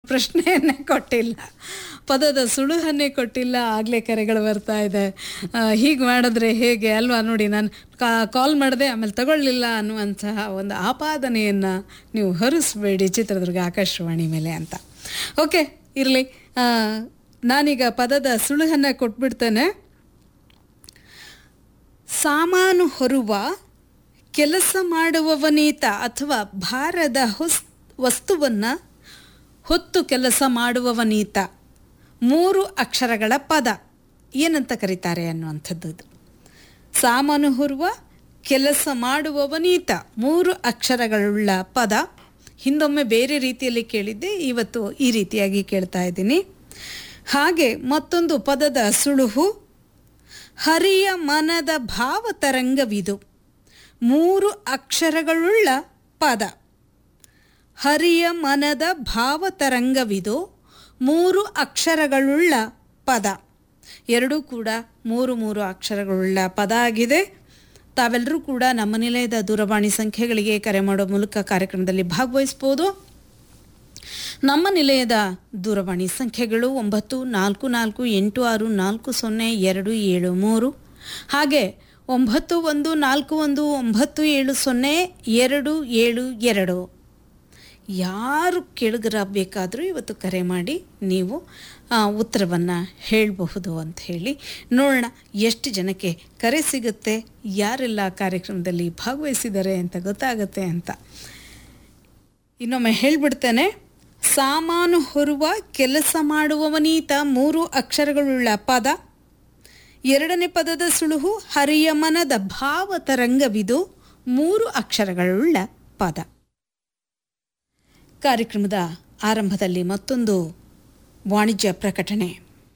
ಪ್ರಶ್ನೆಯನ್ನೇ ಕೊಟ್ಟಿಲ್ಲ ಪದದ ಸುಳುಹನ್ನೇ ಕೊಟ್ಟಿಲ್ಲ ಆಗಲೇ ಕರೆಗಳು ಬರ್ತಾ ಇದೆ ಹೀಗೆ ಮಾಡಿದ್ರೆ ಹೇಗೆ ಅಲ್ವಾ ನೋಡಿ ನಾನು ಕಾಲ್ ಮಾಡಿದೆ ಆಮೇಲೆ ತಗೊಳ್ಳಿಲ್ಲ ಅನ್ನುವಂತಹ ಒಂದು ಆಪಾದನೆಯನ್ನು ನೀವು ಹೊರಿಸ್ಬೇಡಿ ಚಿತ್ರದುರ್ಗ ಆಕಾಶವಾಣಿ ಮೇಲೆ ಅಂತ ಓಕೆ ಇರಲಿ ನಾನೀಗ ಪದದ ಸುಳುಹನ್ನು ಕೊಟ್ಬಿಡ್ತೇನೆ ಸಾಮಾನು ಹೊರುವ ಕೆಲಸ ಮಾಡುವವನೀತ ಅಥವಾ ಭಾರದ ಹೊಸ್ ವಸ್ತುವನ್ನು ಹೊತ್ತು ಕೆಲಸ ಮಾಡುವವನೀತ ಮೂರು ಅಕ್ಷರಗಳ ಪದ ಏನಂತ ಕರೀತಾರೆ ಅನ್ನುವಂಥದ್ದು ಇದು. ಸಾಮಾನು ಹೊರುವ ಕೆಲಸ ಮಾಡುವವನೀತ ಮೂರು ಅಕ್ಷರಗಳುಳ್ಳ ಪದ ಹಿಂದೊಮ್ಮೆ ಬೇರೆ ರೀತಿಯಲ್ಲಿ ಕೇಳಿದ್ದೆ ಇವತ್ತು ಈ ರೀತಿಯಾಗಿ ಕೇಳ್ತಾ ಇದ್ದೀನಿ ಹಾಗೆ ಮತ್ತೊಂದು ಪದದ ಸುಳುಹು ಹರಿಯ ಮನದ ಭಾವತರಂಗವಿದು ಮೂರು ಅಕ್ಷರಗಳುಳ್ಳ ಪದ ಹರಿಯ ಮನದ ಭಾವತರಂಗವಿದು ಮೂರು ಅಕ್ಷರಗಳುಳ್ಳ ಪದ ಎರಡೂ ಕೂಡ ಮೂರು ಮೂರು ಅಕ್ಷರಗಳುಳ್ಳ ಪದ ಆಗಿದೆ ತಾವೆಲ್ಲರೂ ಕೂಡ ನಮ್ಮ ನಿಲಯದ ದೂರವಾಣಿ ಸಂಖ್ಯೆಗಳಿಗೆ ಕರೆ ಮಾಡೋ ಮೂಲಕ ಕಾರ್ಯಕ್ರಮದಲ್ಲಿ ಭಾಗವಹಿಸ್ಬೋದು ನಮ್ಮ ನಿಲಯದ ದೂರವಾಣಿ ಸಂಖ್ಯೆಗಳು ಒಂಬತ್ತು ನಾಲ್ಕು ನಾಲ್ಕು ಎಂಟು ಆರು ನಾಲ್ಕು ಸೊನ್ನೆ ಎರಡು ಏಳು ಮೂರು ಹಾಗೆ ಒಂಬತ್ತು ಒಂದು ನಾಲ್ಕು ಒಂದು ಒಂಬತ್ತು ಏಳು ಸೊನ್ನೆ ಎರಡು ಏಳು ಎರಡು ಯಾರು ಕೇಳುಗರಾಗಬೇಕಾದರೂ ಇವತ್ತು ಕರೆ ಮಾಡಿ ನೀವು ಉತ್ತರವನ್ನು ಹೇಳಬಹುದು ಅಂತ ಹೇಳಿ ನೋಡೋಣ ಎಷ್ಟು ಜನಕ್ಕೆ ಕರೆ ಸಿಗುತ್ತೆ ಯಾರೆಲ್ಲ ಕಾರ್ಯಕ್ರಮದಲ್ಲಿ ಭಾಗವಹಿಸಿದ್ದಾರೆ ಅಂತ ಗೊತ್ತಾಗುತ್ತೆ ಅಂತ ಇನ್ನೊಮ್ಮೆ ಹೇಳಿಬಿಡ್ತೇನೆ ಸಾಮಾನು ಹೊರುವ ಕೆಲಸ ಮಾಡುವವನೀತ ಮೂರು ಅಕ್ಷರಗಳುಳ್ಳ ಪದ ಎರಡನೇ ಪದದ ಸುಳುಹು ಹರಿಯ ಮನದ ಭಾವತರಂಗವಿದು ಮೂರು ಅಕ್ಷರಗಳುಳ್ಳ ಪದ ಕಾರ್ಯಕ್ರಮದ ಆರಂಭದಲ್ಲಿ ಮತ್ತೊಂದು ವಾಣಿಜ್ಯ ಪ್ರಕಟಣೆ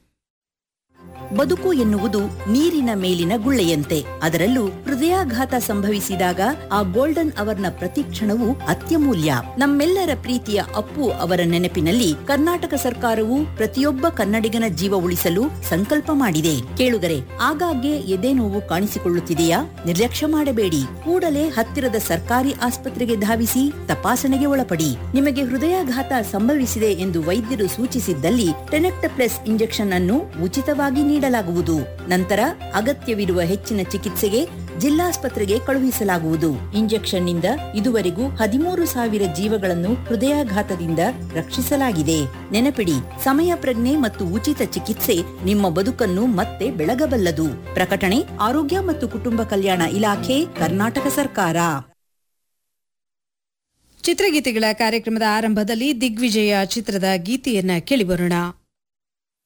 ಬದುಕು ಎನ್ನುವುದು ನೀರಿನ ಮೇಲಿನ ಗುಳ್ಳೆಯಂತೆ ಅದರಲ್ಲೂ ಹೃದಯಾಘಾತ ಸಂಭವಿಸಿದಾಗ ಆ ಗೋಲ್ಡನ್ ಅವರ್ನ ಪ್ರತಿಕ್ಷಣವು ಅತ್ಯಮೂಲ್ಯ ನಮ್ಮೆಲ್ಲರ ಪ್ರೀತಿಯ ಅಪ್ಪು ಅವರ ನೆನಪಿನಲ್ಲಿ ಕರ್ನಾಟಕ ಸರ್ಕಾರವು ಪ್ರತಿಯೊಬ್ಬ ಕನ್ನಡಿಗನ ಜೀವ ಉಳಿಸಲು ಸಂಕಲ್ಪ ಮಾಡಿದೆ ಕೇಳುಗರೆ ಆಗಾಗ್ಗೆ ಎದೆ ನೋವು ಕಾಣಿಸಿಕೊಳ್ಳುತ್ತಿದೆಯಾ ನಿರ್ಲಕ್ಷ್ಯ ಮಾಡಬೇಡಿ ಕೂಡಲೇ ಹತ್ತಿರದ ಸರ್ಕಾರಿ ಆಸ್ಪತ್ರೆಗೆ ಧಾವಿಸಿ ತಪಾಸಣೆಗೆ ಒಳಪಡಿ ನಿಮಗೆ ಹೃದಯಾಘಾತ ಸಂಭವಿಸಿದೆ ಎಂದು ವೈದ್ಯರು ಸೂಚಿಸಿದ್ದಲ್ಲಿ ಟೆನೆಕ್ಟಪ್ಲೆಸ್ ಇಂಜೆಕ್ಷನ್ ಅನ್ನು ಉಚಿತವಾಗಿ ನೀಡಲಾಗುವುದು ನಂತರ ಅಗತ್ಯವಿರುವ ಹೆಚ್ಚಿನ ಚಿಕಿತ್ಸೆಗೆ ಜಿಲ್ಲಾಸ್ಪತ್ರೆಗೆ ಕಳುಹಿಸಲಾಗುವುದು ಇಂಜೆಕ್ಷನ್ ನಿಂದ ಇದುವರೆಗೂ ಹದಿಮೂರು ಸಾವಿರ ಜೀವಗಳನ್ನು ಹೃದಯಾಘಾತದಿಂದ ರಕ್ಷಿಸಲಾಗಿದೆ ನೆನಪಿಡಿ ಸಮಯ ಪ್ರಜ್ಞೆ ಮತ್ತು ಉಚಿತ ಚಿಕಿತ್ಸೆ ನಿಮ್ಮ ಬದುಕನ್ನು ಮತ್ತೆ ಬೆಳಗಬಲ್ಲದು ಪ್ರಕಟಣೆ ಆರೋಗ್ಯ ಮತ್ತು ಕುಟುಂಬ ಕಲ್ಯಾಣ ಇಲಾಖೆ ಕರ್ನಾಟಕ ಸರ್ಕಾರ ಚಿತ್ರಗೀತೆಗಳ ಕಾರ್ಯಕ್ರಮದ ಆರಂಭದಲ್ಲಿ ದಿಗ್ವಿಜಯ ಚಿತ್ರದ ಗೀತೆಯನ್ನ ಕೇಳಿಬರೋಣ